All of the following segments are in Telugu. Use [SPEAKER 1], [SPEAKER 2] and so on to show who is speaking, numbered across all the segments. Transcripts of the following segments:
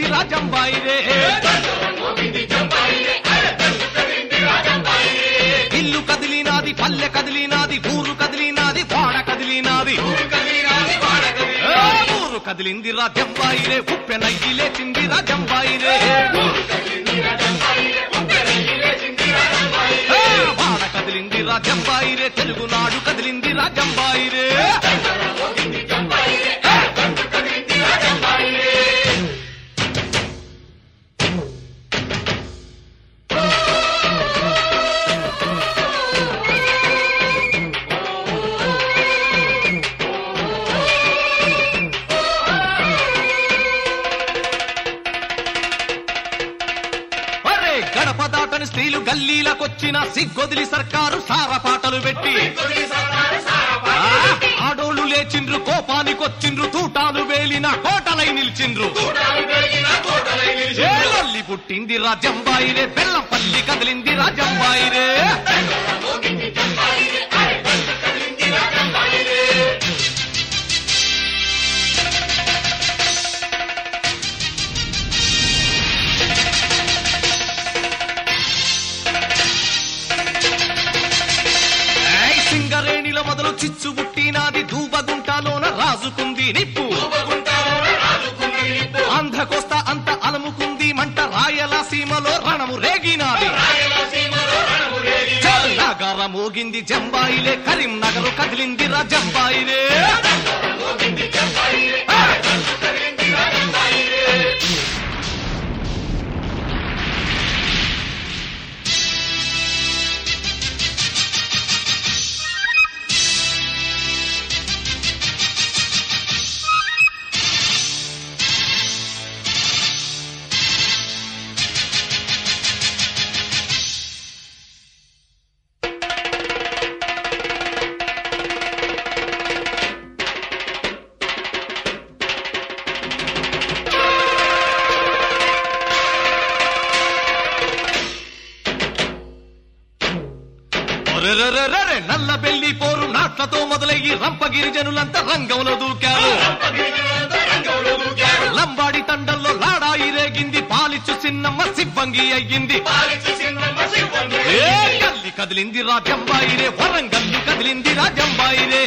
[SPEAKER 1] రాజంబాయి రే ఇల్లు కదిలినాది పల్లె కదిలినాది ఊరు కదిలినాది వాడ కదిలినాది ఏ, ఊరు కదిలింది రాజంబాయి రే ఉప్పెనయ్యి లేచింది రాజంబాయి రే ఏ, వాడ కదిలింది రాజంబాయి రే తెలుగునాడు కదిలింది రాజంబాయి రే అరే గడప దాటని స్త్రీలు గల్లీలకొచ్చిన సిగ్గొదిలి సర్కారు సార పాటలు పెట్టి ఆ, ఆడోళ్ళు లేచిండ్రు కోపానికొచ్చిండ్రు తూటాలు వేలిన కోటలై నిలిచిండ్రు ఏ లొల్లి పుట్టింది రాజంబాయిరే బెల్లంపల్లి కదిలింది రాజంబాయిరే ఏయ్ సింగరేణిలో మొదలు చిచ్చు పుట్టినాది దూబగుంటాలోన రాజుకుంది నిప్పు ఆంధ్రకోస్తా అంత అలముకుంది మంట రాయలసీమలో రణము రేగినాది నగర మోగింది జంబాయిలే కరీంనగర్ కదిలింది రాజంబాయిలే ఒరెరెరెరెరె, నల్ల బెల్లి పోరు నాట్లతో మొదలయ్యి రంపగిరి జనులంతా రంగంలో దూకారు లంబాడి తండల్లో లాడాయి రేగింది పాలిచ్చు చిన్నమ్మ సిబ్బంగి అయ్యింది ఏ గల్లి కదిలింది రాజంబాయి రే వరంగల్లు కదిలింది రాజంబాయి రే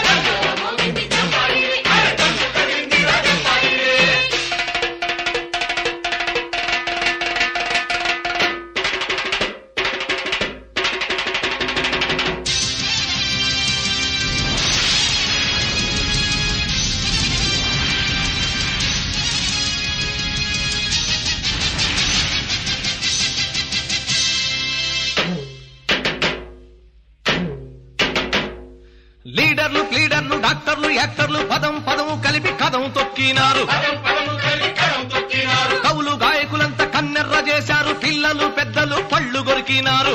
[SPEAKER 1] లీడర్లు క్లీడర్లు డాక్టర్లు యాక్టర్లు పదం పదము కలిపి కథం తొక్కినారు కవులు గాయకులంతా కన్నెర్ర చేశారు పిల్లలు పెద్దలు పళ్ళు కొరికినారు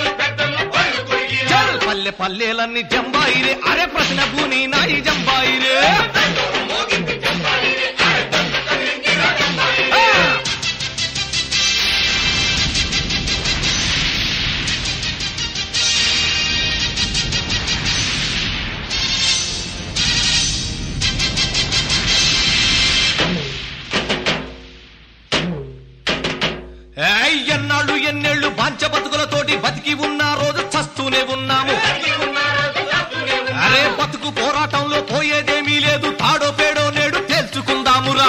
[SPEAKER 1] చల్ పల్లె పల్లెలన్నీ జంబాయిరే అరే ప్రశ్న భూని నాయి జంబాయిరే ఆ! ఏయ్, ఎన్నాళ్ళు ఎన్నేళ్ళు బాంచ బతుకులతోటి బతికి ఉన్న రోజు చస్తూనే ఉన్నాము అరే బతుకు పోరాటంలో పోయేదేమీ లేదు తాడో పేడో నేడు తేల్చుకుందామురా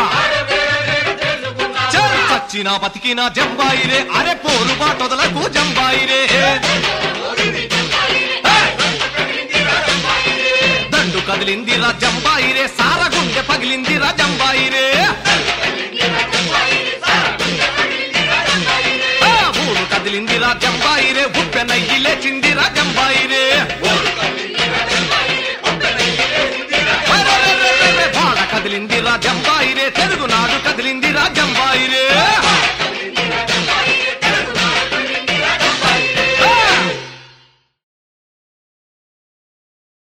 [SPEAKER 1] చల్, చచ్చినా బతికినా జంబాయిరే అరే పోరు బాటొదలకు జంబాయిరే దండు కదిలింది రా జంబాయిరే సారగుండె పగిలింది రా జంబాయిరే ఆ, ఊరు కదిలింది రా జంబాయిరే ఉప్పెనయ్యి లేచింది రా జంబాయిరే అరెరెరెరెరె, వాడ కదిలింది రా జంబాయిరే తెలుగునాడు